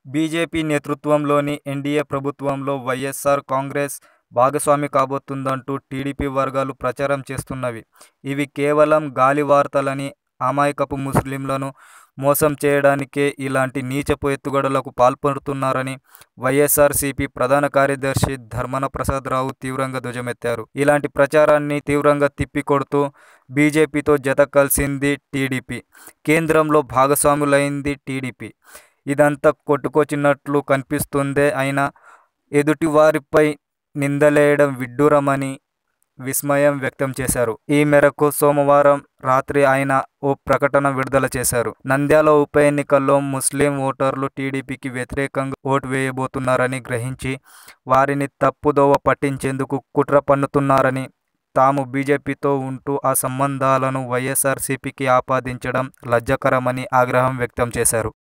BJP నేతృత్వంలోని NDA ప్రభుత్వంలో వైఎస్సార్ కాంగ్రెస్ భాగస్వామి కాబోతోందంటూ టీడీపీ వర్గాలు ప్రచారం చేస్తున్నవి. ఇవి కేవలం గాలి వార్తలని, అమాయకపు ముస్లింలను మోసం చేయడానికే ఇలాంటి నీచపు ఎత్తుగడలకు పాల్పడుతున్నారని వైఎస్సార్సీపీ ప్రధాన కార్యదర్శి ధర్మాన ప్రసాదరావు తీవ్రంగా ధ్వజమెత్తారు. ఇలాంటి ప్రచారాన్ని తీవ్రంగా తిప్పికొడుతూ బీజేపీతో జత కలిసింది టీడీపీ, కేంద్రంలో భాగస్వాములైంది టీడీపీ. ఇదంతా కొట్టుకొచ్చినట్లు కనిపిస్తోందే అయినా ఎదుటివారిపై నిందలేయడం విడ్డూరమని విస్మయం వ్యక్తం చేశారు. ఈ మేరకు సోమవారం రాత్రి ఆయన ఓ ప్రకటన విడుదల చేశారు. నంద్యాల ఉప ఎన్నికల్లో ముస్లిం ఓటర్లు టీడీపీకి వ్యతిరేకంగా ఓటు వేయబోతున్నారని గ్రహించి వారిని తప్పుదోవ పట్టించేందుకు కుట్ర పన్నుతున్నారని, తాము బీజేపీతో ఉంటూ ఆ సంబంధాలను వైఎస్సార్సీపీకి ఆపాదించడం లజ్జాకరమని ఆగ్రహం వ్యక్తం చేశారు.